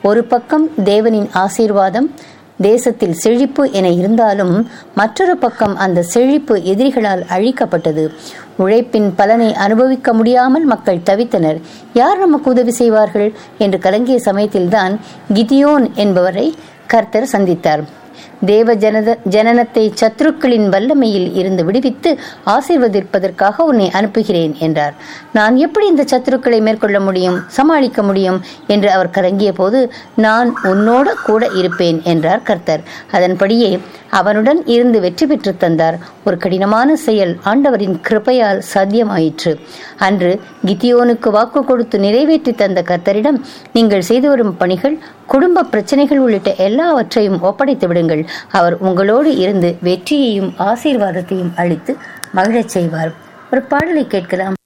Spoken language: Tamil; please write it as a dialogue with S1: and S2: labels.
S1: ஒரு பக்கம் தேவனின் ஆசீர்வாதம் தேசத்தில் செழிப்பு என இருந்தாலும் மற்றொரு பக்கம் அந்த செழிப்பு எதிரிகளால் அழிக்கப்பட்டது உழைப்பின் பலனை அனுபவிக்க முடியாமல் மக்கள் தவித்தனர் யார் நமக்கு உதவி செய்வார்கள் என்று கலங்கிய சமயத்தில்தான் கிதியோன் என்பவரை கர்த்தர் சந்தித்தார் தேவ ஜனத ஜனனத்தை சத்ருக்களின் வல்லமையில் இருந்து விடுவித்து ஆசீர்வதிப்பதற்காக உன்னை அனுப்புகிறேன் என்றார் நான் எப்படி இந்த சத்துருக்களை மேற்கொள்ள முடியும் சமாளிக்க முடியும் என்று அவர் கலங்கிய போது நான் உன்னோட கூட இருப்பேன் என்றார் கர்த்தர் அதன்படியே அவனுடன் இருந்து வெற்றி பெற்று தந்தார் ஒரு கடினமான செயல் ஆண்டவரின் கிருபையால் சாத்தியமாயிற்று அன்று கித்தியோனுக்கு வாக்கு கொடுத்து நிறைவேற்றி தந்த கர்த்தரிடம் நீங்கள் செய்து வரும் பணிகள் குடும்ப பிரச்சனைகள் உள்ளிட்ட எல்லாவற்றையும் ஒப்படைத்து விடுங்கள் அவர் உங்களோடு இருந்து வெற்றியையும் ஆசீர்வாதத்தையும் அளித்து மகிழச் செய்வார் ஒரு பாடலை கேட்கலாம்